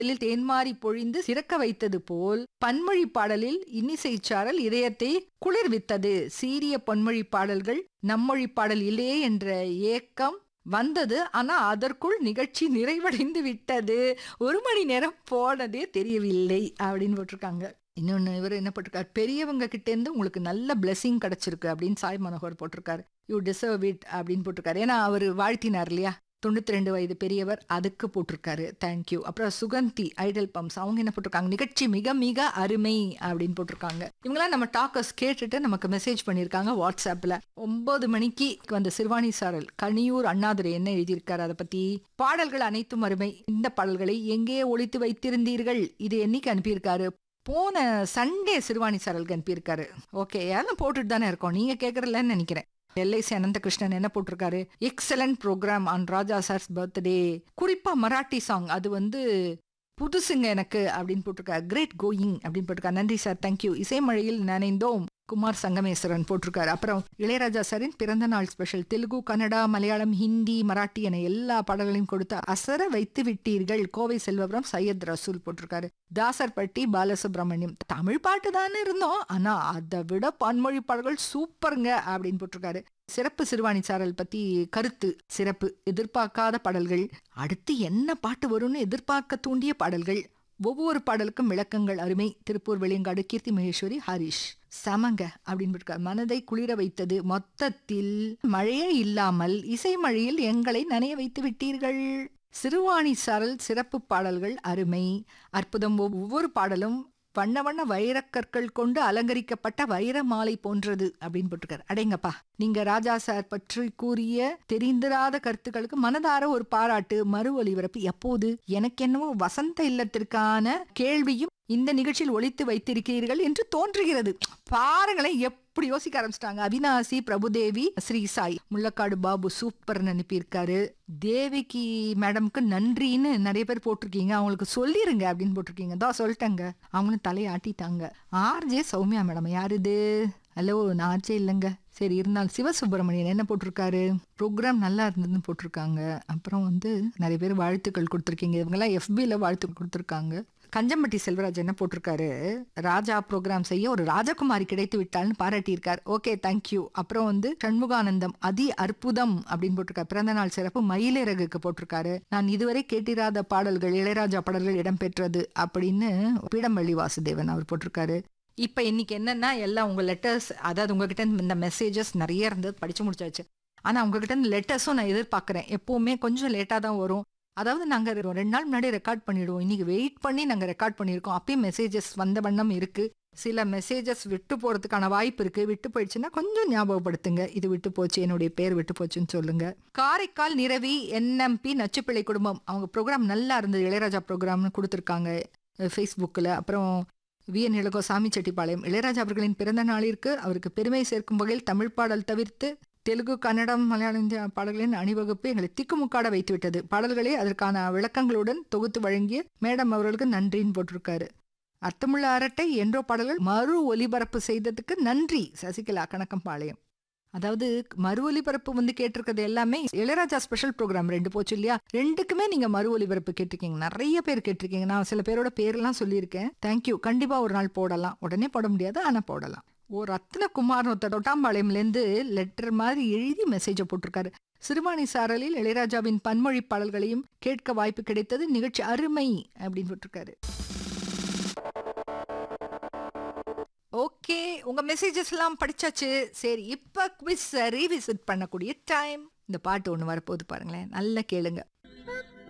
இதில் தேன்மாரி பொழிந்து சிறக்க வைத்தது போல் பன்மொழி பாடலில் இன்னிசைச்சாரல் இதயத்தை குளிர்வித்தது சீரிய பொன்மொழி பாடல்கள் நம்மொழி பாடல் இல்லையே என்ற ஏக்கம் வந்தது ஆனா அதற்குள் நிகழ்ச்சி நிறைவடைந்து விட்டது ஒரு மணி நேரம் போனதே தெரியவில்லை அப்படின்னு போட்டிருக்காங்க இன்னொன்னு இவர் என்ன போட்டிருக்காரு பெரியவங்க கிட்ட இருந்து உங்களுக்கு நல்ல பிளெஸிங் கிடைச்சிருக்கு அப்படின்னு சாய் மனோகர் போட்டிருக்காரு யூ டிசர்வ் இட் அப்படின்னு போட்டிருக்காரு ஏன்னா அவர் வாழ்த்தினார் இல்லையா தொண்ணூத்தி ரெண்டு வயது பெரியவர் அதுக்கு போட்டிருக்காரு தேங்க்யூ அப்புறம் சுகந்தி ஐடல் பம்ப்ஸ் அவங்க என்ன போட்டிருக்காங்க நிகழ்ச்சி மிக மிக அருமை அப்படின்னு போட்டிருக்காங்க இவங்களாம் நம்ம டாக்கர்ஸ் கேட்டுட்டு நமக்கு மெசேஜ் பண்ணியிருக்காங்க வாட்ஸ்அப்ல ஒன்பது மணிக்கு வந்த சிறுவாணி சாரல் கனியூர் அண்ணாதுரை என்ன எழுதியிருக்காரு அதை பத்தி பாடல்கள் அனைத்தும் அருமை இந்த பாடல்களை எங்கே ஒழித்து வைத்திருந்தீர்கள் இது என்னைக்கு அனுப்பியிருக்காரு போன சண்டே சிறுவாணி சாரலுக்கு அனுப்பியிருக்காரு ஓகே எல்லாம் போட்டுட்டு தானே இருக்கோம் நீங்க கேட்கறலன்னு நினைக்கிறேன் எல்ஐசி அனந்தகிருஷ்ணன் என்ன போட்டிருக்காரு excellent program on Raja sir's birthday குறிப்பா மராட்டி சாங் அது வந்து புதுசுங்க எனக்கு அப்படின்னு போட்டிருக்காரு கிரேட் கோயிங் அப்படின்னு போட்டிருக்காரு நன்றி சார் தேங்க்யூ இசைமழையில் நனைந்தோம் குமார் சங்கமேஸ்வரன் போட்டிருக்காரு அப்புறம் இளையராஜா சாரின் பிறந்த நாள் ஸ்பெஷல் தெலுங்கு கன்னடா மலையாளம் ஹிந்தி மராட்டி என எல்லா பாடல்களையும் கொடுத்து அசர வைத்து விட்டீர்கள் கோவை செல்வபுரம் சையத் ரசூல் போட்டிருக்காரு தாசர்பட்டி பாலசுப்ரமணியம் தமிழ் பாட்டு தானே இருந்தோம் ஆனா அதை விட பன்மொழி பாடல்கள் சூப்பருங்க அப்படின்னு போட்டிருக்காரு சிறப்பு சிறுவாணி சாரல் பத்தி கருத்து சிறப்பு எதிர்பார்க்காத பாடல்கள் அடுத்து என்ன பாட்டு வரும்னு எதிர்பார்க்க தூண்டிய பாடல்கள் ஒவ்வொரு பாடலுக்கும் விளக்கங்கள் அருமை திருப்பூர் வெளியங்காடு கீர்த்தி மகேஸ்வரி ஹரிஷ் சமங்க அப்படின்னு இருக்கார் மனதை குளிர வைத்தது மொத்தத்தில் மழையே இல்லாமல் இசை மழையில் எங்களை நனைய வைத்து விட்டீர்கள் சிறுவாணி சாரல் சிறப்பு பாடல்கள் அருமை அற்புதம் ஒவ்வொரு பாடலும் வண்ண வண்ண வைரக்கற்கள் கொண்டு அலங்கரிக்கப்பட்ட வைர மாலை போன்றது அப்படின்னு போட்டிருக்காரு அடேங்கப்பா நீங்க ராஜா சார் பற்றி கூறிய தெரிந்திராத கருத்துக்களுக்கு மனதார ஒரு பாராட்டு மறு ஒலிபரப்பு எப்போது எனக்கு என்னவோ வசந்த இல்லத்திற்கான கேள்வியும் இந்த நிகழ்ச்சியில் ஒழித்து வைத்திருக்கிறீர்கள் என்று தோன்றுகிறது பாருங்களேன் எப்படி யோசிக்க ஆரம்பிச்சிட்டாங்க அவினாசி பிரபுதேவி ஸ்ரீ சாய் முள்ளக்காடு பாபு சூப்பர்னு அனுப்பியிருக்காரு தேவிக்கு மேடம்க்கு நன்றின்னு நிறைய பேர் போட்டிருக்கீங்க அவங்களுக்கு சொல்லிருங்க அப்படின்னு போட்டிருக்கீங்க தான் சொல்லிட்டேங்க அவங்களும் தலையாட்டிட்டாங்க ஆர்ஜே சௌமியா மேடம் யாரு இது ஹலோ நான் ஆர்ஜே இல்லைங்க சரி இருந்தாலும் சிவசுப்பிரமணியன் என்ன போட்டிருக்காரு ப்ரோக்ராம் நல்லா இருந்ததுன்னு போட்டிருக்காங்க அப்புறம் வந்து நிறைய பேர் வாழ்த்துக்கள் கொடுத்துருக்கீங்க இவங்கெல்லாம் எஃபியில் வாழ்த்து கொடுத்துருக்காங்க கஞ்சம்பட்டி செல்வராஜ் என்ன போட்டிருக்காரு ராஜா ப்ரோக்ராம் செய்ய ஒரு ராஜகுமாரி கிடைத்து விட்டால்னு பாராட்டியிருக்கார் ஓகே தேங்க்யூ அப்புறம் வந்து சண்முகானந்தம் அதி அற்புதம் அப்படின்னு போட்டிருக்காரு பிறந்த நாள் சிறப்பு மயிலிறகுக்கு போட்டிருக்காரு நான் இதுவரை கேட்டிராத பாடல்கள் இளையராஜா பாடல்கள் இடம்பெற்றது அப்படின்னு பீடம்பள்ளி வாசுதேவன் அவர் போட்டிருக்காரு இப்ப இன்னைக்கு என்னன்னா எல்லாம் உங்க லெட்டர்ஸ் அதாவது உங்ககிட்ட இருந்து இந்த மெசேஜஸ் நிறைய இருந்தது படிச்சு முடிச்சாச்சு ஆனா உங்ககிட்ட இருந்து லெட்டர்ஸும் நான் எதிர்பார்க்கறேன் எப்பவுமே கொஞ்சம் லேட்டா தான் வரும் அதாவது நாங்க ரெண்டு நாள் முன்னாடி ரெக்கார்ட் பண்ணிடுவோம் இன்னைக்கு வெயிட் பண்ணி நாங்க ரெக்கார்ட் பண்ணியிருக்கோம் அப்பயும் மெசேஜஸ் வந்த வண்ணம் இருக்கு சில மெசேஜஸ் விட்டு போறதுக்கான வாய்ப்பு இருக்கு விட்டு போயிடுச்சுன்னா கொஞ்சம் ஞாபகப்படுத்துங்க இது விட்டு போச்சு என்னுடைய பேர் விட்டு போச்சுன்னு சொல்லுங்க காரைக்கால் நிரவி என்எம்பி நச்சுப்பிள்ளை குடும்பம் அவங்க ப்ரோக்ராம் நல்லா இருந்தது இளையராஜா ப்ரோக்ராம்னு கொடுத்துருக்காங்க ஃபேஸ்புக்கில் அப்புறம் வி என் இளகோ சாமி செட்டிப்பாளையம் இளையராஜா அவர்களின் பிறந்த நாளிற்கு அவருக்கு பெருமை சேர்க்கும் வகையில் தமிழ் பாடல் தவிர்த்து தெலுங்கு கன்னடம் மலையாளம் இந்திய பாடல்களின் அணிவகுப்பு எங்களை திக்குமுக்காட வைத்துவிட்டது பாடல்களை அதற்கான விளக்கங்களுடன் தொகுத்து வழங்கிய மேடம் அவர்களுக்கு நன்றின்னு போட்டிருக்காரு அர்த்தமுள்ள அரட்டை என்றோ பாடல்கள் மறு ஒலிபரப்பு செய்ததுக்கு நன்றி சசிகலா கணக்கம்பாளையம் அதாவது மறு ஒலிபரப்பு வந்து கேட்டிருக்கிறது எல்லாமே இளையராஜா ஸ்பெஷல் ப்ரோக்ராம் ரெண்டு போச்சு இல்லையா ரெண்டுக்குமே நீங்க மறு ஒலிபரப்பு கேட்டிருக்கீங்க நிறைய பேர் கேட்டிருக்கீங்க நான் சில பேரோட பேரெல்லாம் சொல்லியிருக்கேன் தேங்க்யூ கண்டிப்பா ஒரு நாள் போடலாம் உடனே போட முடியாது ஆனா போடலாம் ஓ ரத்னகுமார் ஒருத்தர் தொட்டாம்பாளையம்லேருந்து லெட்டர் மாதிரி எழுதி மெசேஜை போட்டிருக்காரு சிறுவாணி சாரலில் இளையராஜாவின் பன்மொழி பாடல்களையும் கேட்க வாய்ப்பு கிடைத்தது நிகழ்ச்சி அருமை அப்படின்னு போட்டிருக்காரு ஓகே உங்க மெசேஜஸ் எல்லாம் படிச்சாச்சு சரி இப்ப குவிஸ் ரீவிசிட் பண்ணக்கூடிய டைம் இந்த பாட்டு ஒன்று வரப்போகுது பாருங்களேன் நல்லா கேளுங்க